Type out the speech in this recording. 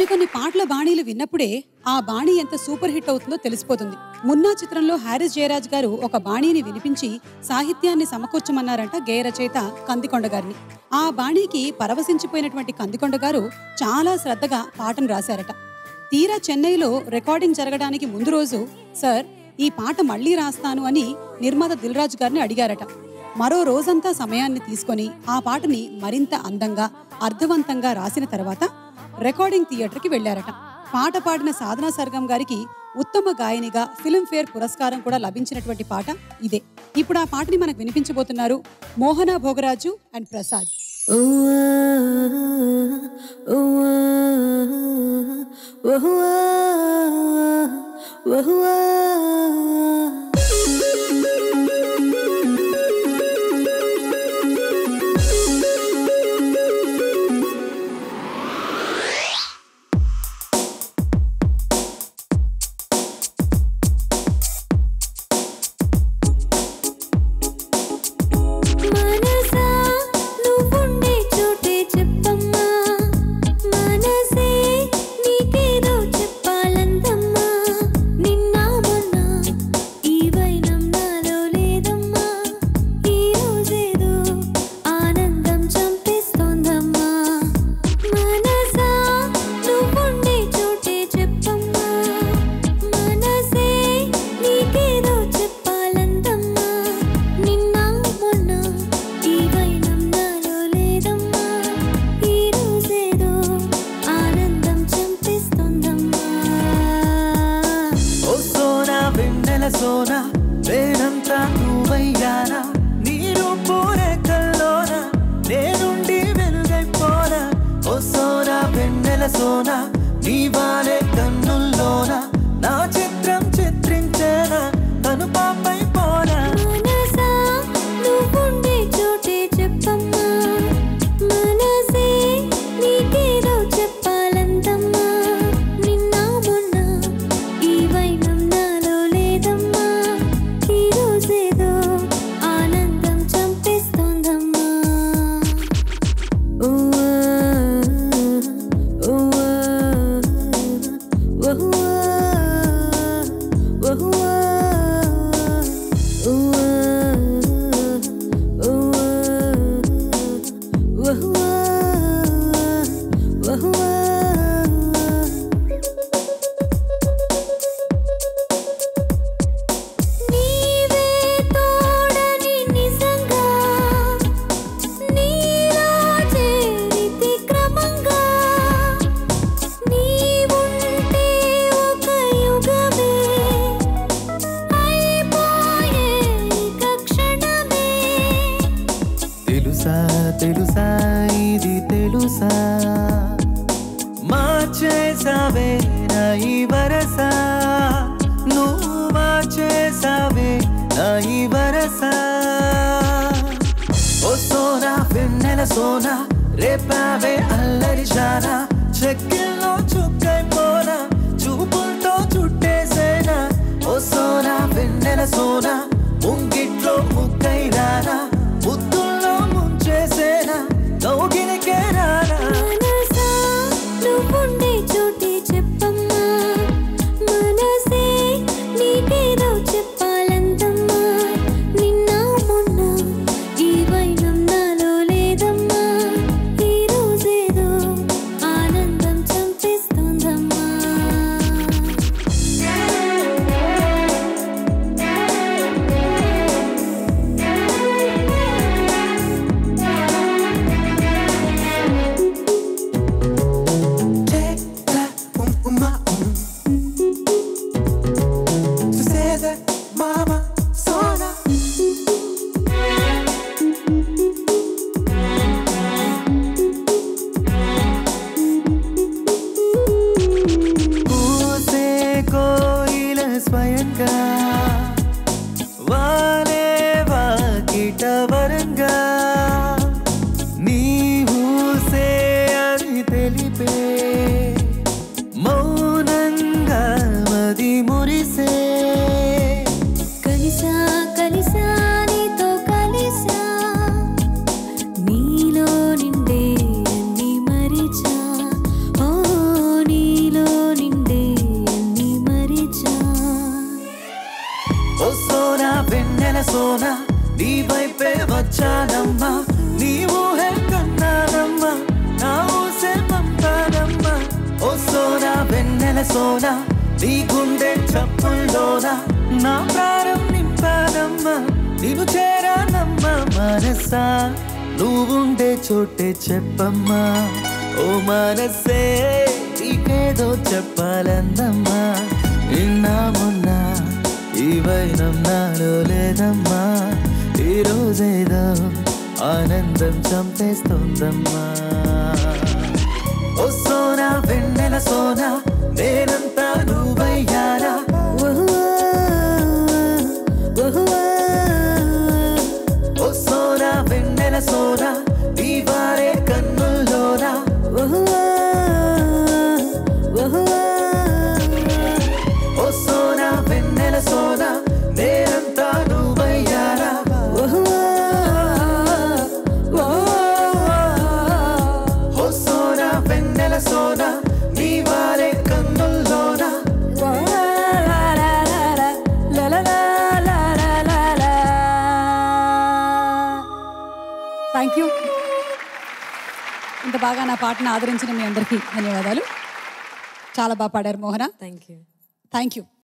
కొన్ని పాటల బాణీలు విన్నప్పుడే ఆ బాణీ ఎంత సూపర్ హిట్ అవుతుందో తెలిసిపోతుంది మున్నా చిత్రంలో హారిస్ జయరాజ్ గారు ఒక బాణీని వినిపించి సాహిత్యాన్ని సమకూర్చమన్నారంట గేయ రచయిత కందికొండ గారిని ఆ బాణీకి పరవశించిపోయినటువంటి కందికొండ గారు చాలా శ్రద్ధగా పాటను రాశారట తీరా చెన్నైలో రికార్డింగ్ జరగడానికి ముందు రోజు సార్ ఈ పాట మళ్ళీ రాస్తాను అని నిర్మాత దిల్రాజ్ గారిని అడిగారట మరో రోజంతా సమయాన్ని తీసుకొని ఆ పాటని మరింత అందంగా అర్థవంతంగా రాసిన తర్వాత రికార్డింగ్ థియేటర్కి వెళ్లారట పాట పాడిన సాధనా సర్గం గారికి ఉత్తమ గాయనిగా ఫిల్మ్ఫేర్ పురస్కారం కూడా లభించినటువంటి పాట ఇదే ఇప్పుడు ఆ పాటని మనకు వినిపించబోతున్నారు మోహన భోగరాజు అండ్ ప్రసాద్ మనసా నువ్వుండే చోటే చెప్పమ్మా మనసే నీకేదో చెప్పాలందమ్మా నిన్న మొన్న ఈ వైనం నాలో లేదమ్మా ఈ రోజేదో ఆనందం చంపేస్తోందమ్మా మనసా నువ్వుండే చోటే చెప్పమ్మా మనసే నీకేదో చెప్పాలందమ్మా నిన్న మొన్న ఈ వైనం నాలో లేదమ్మా ఈ రోజేదో ఆనందం చంపేస్తోందమ్మా ఓ సోనా వెన్నెల సోనా వేనంతా నువ్వయ్యానా నీరు పూరెక్కల్లోన నేనుండి వెలుగైపోనా ఓ సోనా వెన్నెల సోనా నీ వాలే కన్నుల్లోన నా చిత్రం చిత్రించేనా తను పాపై పోనా మనసా నువ్వుండే చోటే చెప్పమ్మా మనసే నీకేదో చెప్పాలందమ్మా నిన్న మొన్న ఈ వైనం నాలో లేదమ్మా ఈ రోజేదో ఆనందం చంపేస్తోందమ్మా ఊవా, ఊవా, ఊవా, ఊవా, నీవే తోడని నిజంగా నీలో చేరితి క్రమంగా నీవుంటే ఒక యుగమే అయిపోయే ఇక క్షణమే తెలుసా తెలుసా ఇది తెలుసా మార్చేసావే నా ఈ వరస నువ్వు మార్చేసావే నా ఈ వరస ఓ సోనా వెన్నెల సోనా రేపావే అల్లరి జానా చెక్కిల్లో చుక్కైపోనా చూపులతో చుట్టేసేనా ఓ సోనా వెన్నెల సోనా ముంగిట్లో ముక్కై రానా ముద్దుల్లో ముంచేసేనా కౌగిలికే రానా మనసా నువ్వుండే చోటే చెప్పమ్మా మనసే నీకేదో చెప్పాలందమ్మా నిన్న మొన్న ఈ వైనం నాలో లేదమ్మా ఈ రోజేదో ఆనందం చంపేస్తోందమ్మా Mama, Sona. పూసే కోయిల స్వయంగా వాలే వాకిట వరంగా నీ ఊసే అని తెలిపే మౌనంగా మది మురిసే కలిసా కలిసా నీతో కలిసా నీలో నిండే అన్ని మరిచా ఓ నీ వెన్నెల సోన నీ వైపే వచ్చానమ్మా నీ ఊహే కన్నానమ్మా నా ఊసే పంపానమ్మా ఓ సోనా వెన్నెల సోనా నీ గుండె చప్పుల్లోనా నా ప్రారం నింపానమ్మా నిన్ను చేరానమ్మా మనసా నువ్వుండే చోటే చెప్పమ్మా ఓ మనసే నీకేదో చెప్పాలందమ్మా నిన్న మొన్న ఈ వైనం నాలో లేదమ్మా ఈ రోజేదో ఆనందం చంపేస్తోందమ్మా ఓ సోనా వెన్నెల సోనా నేనంతా నువ్వయ్యారా ఓ సోనా వెన్నెల సోనా నీ వారే కన్నుల్లోనా ఓ సోనా వెన్నెల సోనా నేనంతా నువ్వయ్యారా ఓ సోనా వెన్నెల సోనా నీ వారే కన్నుల్లోనా థ్యాంక్ యూ ఇంత బాగా నా పాటను ఆదరించిన మీ అందరికీ ధన్యవాదాలు చాలా బాగా పాడారు Mohana thank you thank you